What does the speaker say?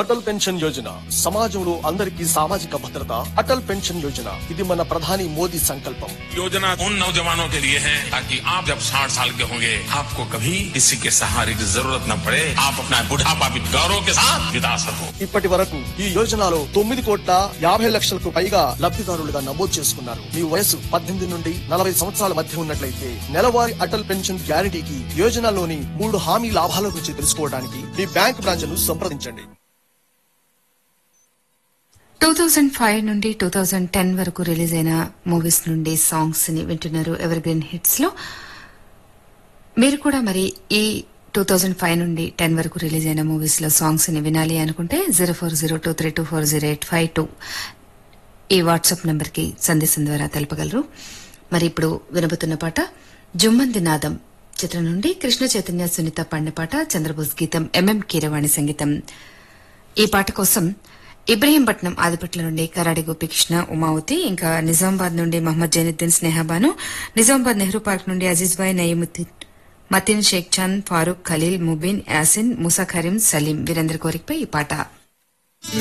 Atal pension Yojana సమాజంలో అందరికీ సామాజిక భద్రత అటల్ పెన్షన్ యోజన ఇది మన ప్రధాని మోదీ సంకల్పం योजना उन नौजवानों के लिए है ताकि आप जब साठ साल के होंगे आपको कभी किसी के सहारे की जरूरत न पड़े आप अपना बुढ़ापा भी गौरव के साथ बिता सको ఇప్పటి వరకు ఈ యోజనలో తొమ్మిది కోట్ల యాభై లక్షలకు పైగా లబ్ధిదారులుగా నమోదు చేసుకున్నారు మీ వయసు పద్దెనిమిది నుండి నలభై సంవత్సరాల మధ్య ఉన్నట్లయితే నెలవారీ అటల్ పెన్షన్ గ్యారంటీకి యోజనలోని మూడు హామీ లాభాల గురించి తెలుసుకోవడానికి మీ బ్యాంక్ బ్రాంచ్ ను సంప్రదించండి టూ థౌజండ్ ఫైవ్ నుండి టూ థౌజండ్ టెన్ వరకు రిలీజ్ అయిన మూవీస్ నుండి సాంగ్స్ ని వింటున్నారు ఎవర్ గ్రీన్ హిట్స్ లో మీరు కూడా మరి ఈ టూ థౌజండ్ ఫైవ్ నుండి టెన్ వరకు రిలీజ్ అయిన మూవీస్ లో సాంగ్స్ ని వినాలి అనుకుంటే zero four zero two three two four zero eight five two ఈ వాట్సాప్ నంబర్ కి సందేశం ద్వారా తెలపగలరు మరి ఇప్పుడు వినబోతున్న పాట జుమ్మంది నాదం చిత్రం నుండి కృష్ణ చైతన్య సునీత పాడిన పాట చంద్రబోస్ గీతం ఎంఎం కీరవాణి సంగీతం ఈ పాట కోసం ఇబ్రహీంపట్నం ఆదిపట్ల నుండి కరాడి గోపికృష్ణ ఉమావతి ఇంకా నిజామాబాద్ నుండి మహమ్మద్ జైనుద్దీన్ స్నేహబాను నిజామాబాద్ నెహ్రూ పార్క్ నుండి అజీజ్ భాయ్ నయీముద్దీన్ మతిన్ షేక్ చాంద్ ఫారూక్ ఖలీల్ ముబీన్ యాసిన్ ముసా కరీం సలీం వీరందరి కోరికపై ఈ పాట